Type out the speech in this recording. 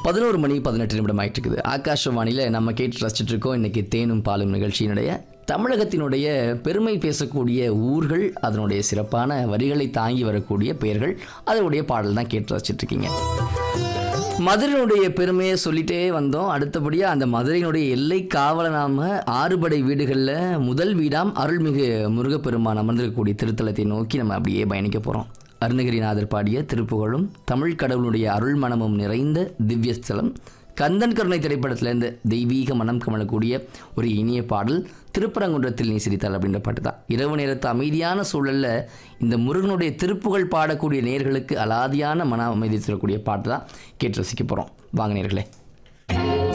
பதினோரு மணி பதினெட்டு நிமிடம் ஆயிட்டு இருக்குது ஆகாஷவாணியில் நம்ம கேட்டு ரசிச்சுட்டு இருக்கோம் இன்னைக்கு தேனும் பாலும் நிகழ்ச்சியினுடைய தமிழகத்தினுடைய பெருமை பேசக்கூடிய ஊர்கள் அதனுடைய சிறப்பான வரிகளை தாங்கி வரக்கூடிய பெயர்கள் அதனுடைய பாடல் தான் கேட்டு ரசிச்சுட்டு இருக்கீங்க மதுரையினுடைய பெருமையை சொல்லிட்டே வந்தோம் அடுத்தபடியாக அந்த மதுரையினுடைய எல்லை காவலனாம ஆறுபடை வீடுகளில் முதல் வீடாம் அருள்மிகு முருகப்பெருமான் அமர்ந்திருக்கக்கூடிய திருத்தலத்தை நோக்கி நம்ம அப்படியே பயணிக்க போகிறோம் அருணகிரிநாதர் பாடிய திருப்புகழும் தமிழ் கடவுளுடைய அருள் மனமும் நிறைந்த திவ்ய ஸ்தலம் கந்தன் கருணை திரைப்படத்திலேருந்து தெய்வீக மனம் கமலக்கூடிய ஒரு இனிய பாடல் திருப்பரங்குன்றத்தில் நீ சிரித்தாள் அப்படின்ற பாட்டு தான் இரவு நேரத்து அமைதியான சூழலில் இந்த முருகனுடைய திருப்புகழ் பாடக்கூடிய நேர்களுக்கு அலாதியான மன அமைதி தரக்கூடிய பாட்டு தான் கேட்டு ரசிக்க போகிறோம் வாங்க நேர்களே